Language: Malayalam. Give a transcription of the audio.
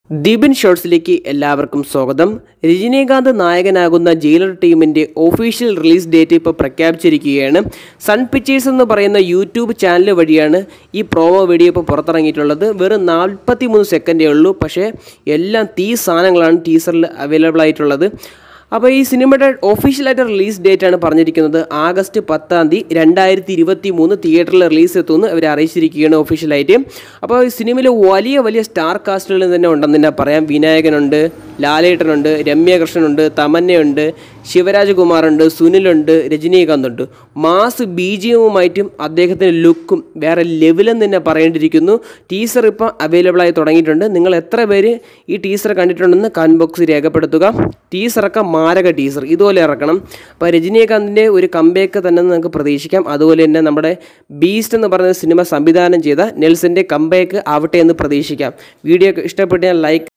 ദീപൻ ഷോർട്സിലേക്ക് എല്ലാവർക്കും സ്വാഗതം രജനീകാന്ത് നായകനാകുന്ന ജയിലർ ടീമിൻ്റെ ഒഫീഷ്യൽ റിലീസ് ഡേറ്റ് ഇപ്പോൾ പ്രഖ്യാപിച്ചിരിക്കുകയാണ് സൺ പിക്ചേഴ്സ് എന്ന് പറയുന്ന യൂട്യൂബ് ചാനൽ വഴിയാണ് ഈ പ്രോമോ വീഡിയോ ഇപ്പോൾ പുറത്തിറങ്ങിയിട്ടുള്ളത് വെറും നാൽപ്പത്തി മൂന്ന് സെക്കൻഡേ ഉള്ളൂ പക്ഷേ എല്ലാം തീ സാധനങ്ങളാണ് ടീസറിൽ അവൈലബിൾ ആയിട്ടുള്ളത് അപ്പോൾ ഈ സിനിമയുടെ ഒഫീഷ്യലായിട്ട് റിലീസ് ഡേറ്റ് ആണ് പറഞ്ഞിരിക്കുന്നത് ആഗസ്റ്റ് പത്താം തീയതി രണ്ടായിരത്തി ഇരുപത്തി മൂന്ന് തിയേറ്ററിൽ റിലീസ് എത്തുമെന്ന് അവർ അറിയിച്ചിരിക്കുകയാണ് ഒഫീഷ്യലായിട്ട് അപ്പോൾ ഈ സിനിമയിൽ വലിയ വലിയ സ്റ്റാർ കാസ്റ്റുകൾ തന്നെ ഉണ്ടെന്ന് തന്നെ പറയാം വിനായകനുണ്ട് ലാലേട്ടനുണ്ട് രമ്യകൃഷ്ണനുണ്ട് തമന്നയുണ്ട് ശിവരാജ് കുമാറുണ്ട് സുനിലുണ്ട് രജനീകാന്ത് ഉണ്ട് മാസ് ബി ജി എമ്മുമായിട്ടും അദ്ദേഹത്തിൻ്റെ ലുക്കും വേറെ ലെവലെന്ന് തന്നെ പറയേണ്ടിയിരിക്കുന്നു ടീസർ ഇപ്പോൾ അവൈലബിൾ ആയി തുടങ്ങിയിട്ടുണ്ട് നിങ്ങൾ എത്ര പേര് ഈ ടീസർ കണ്ടിട്ടുണ്ടെന്ന് കമൻറ്റ് ബോക്സിൽ രേഖപ്പെടുത്തുക ടീസറൊക്കെ മാരക ടീസർ ഇതുപോലെ ഇറക്കണം അപ്പോൾ രജനീകാന്തിൻ്റെ ഒരു കമ്പേക്ക് തന്നെ നമുക്ക് പ്രതീക്ഷിക്കാം അതുപോലെ തന്നെ നമ്മുടെ ബീസ്റ്റ് എന്ന് പറയുന്ന സിനിമ സംവിധാനം ചെയ്ത നെൽസൻ്റെ കമ്പേക്ക് ആവട്ടെ എന്ന് പ്രതീക്ഷിക്കാം വീഡിയോ ഇഷ്ടപ്പെട്ടാൽ ലൈക്ക്